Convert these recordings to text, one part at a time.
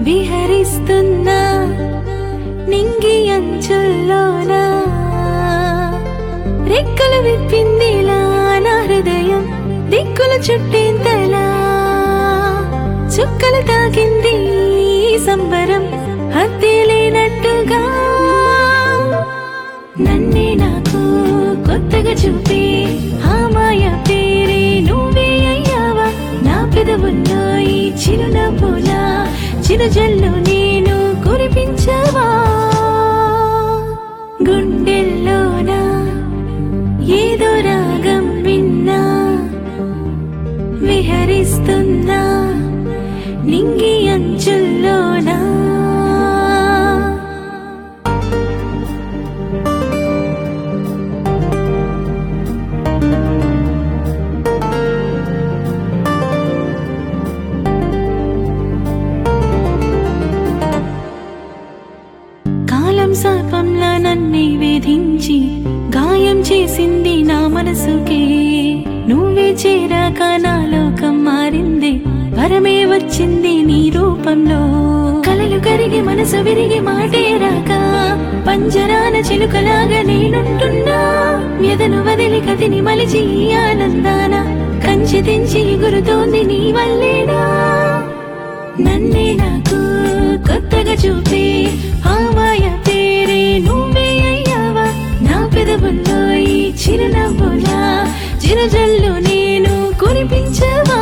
విహరిస్తున్నా నింగి అంచుల్లోనా రెక్కలు విప్పిందిలా నా హృదయం దిక్కుల చుట్టేంతలా చుక్కలు తాకింది ఈ సంబరం హద్దే లేనట్టుగా నన్నే నాకు కొత్తగా చూపి ఆ మాయ పేరే నువ్వే అయ్యావా నా పెదవుల్లో ఈ చిరునవ్వులా చిరుజల్లు నేను కురిపించవా గుండెల్లోనా ఏదో రాగం విన్నా విహరిస్తున్నా నింగి అంచుల్లోనా కాలం శాపంలా నన్నే వేధించి గాయం చేసింది నా మనసుకే నువ్వే చేరాక నా లోకం మారింది వరమే వచ్చింది నీ రూపంలో కలలు కరిగి మనసు విరిగి మాటే రాక పంజరాన చిలుకలాగా నేనుంటున్నా వ్యధను వదిలి కతిని మలిచి ఈ ఆనందాన కంచి తెంచి ఎగురుతోంది నీ వల్లేనా నన్నే నాకు కొత్తగా చూపి ఆ మాయ పేరే నువ్వే అయ్యావా నా పెదవుల్లో ఈ చిరునవ్వులా చిరుజల్లు నేను కురిపించవా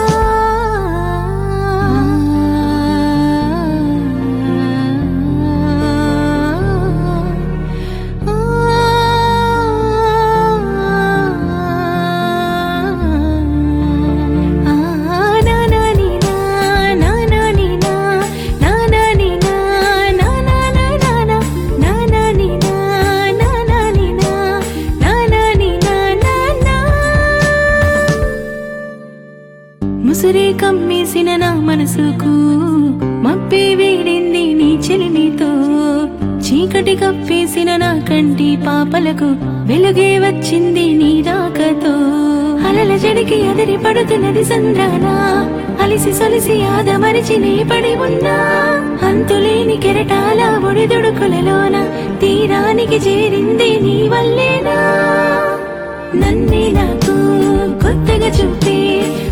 ముసురే కమ్మేసిన నా మనసుకు మప్పే వేడింది నీ చెలిమితో చీకటి కప్పేసిన నా కంటి పాపలకు వెలుగే వచ్చింది నీ రాకతో అలల జడికి అదిరి పడుతున్నది సంద్రాన అలిసి సొలిసి ఆదమరిచి నీ పడి ఉన్నా అంతులేని కెరటాల ఒడిదుడుకులలోన తీరానికి చేరింది నీ వల్లేనా నన్నే నాకు కొత్తగా చూపి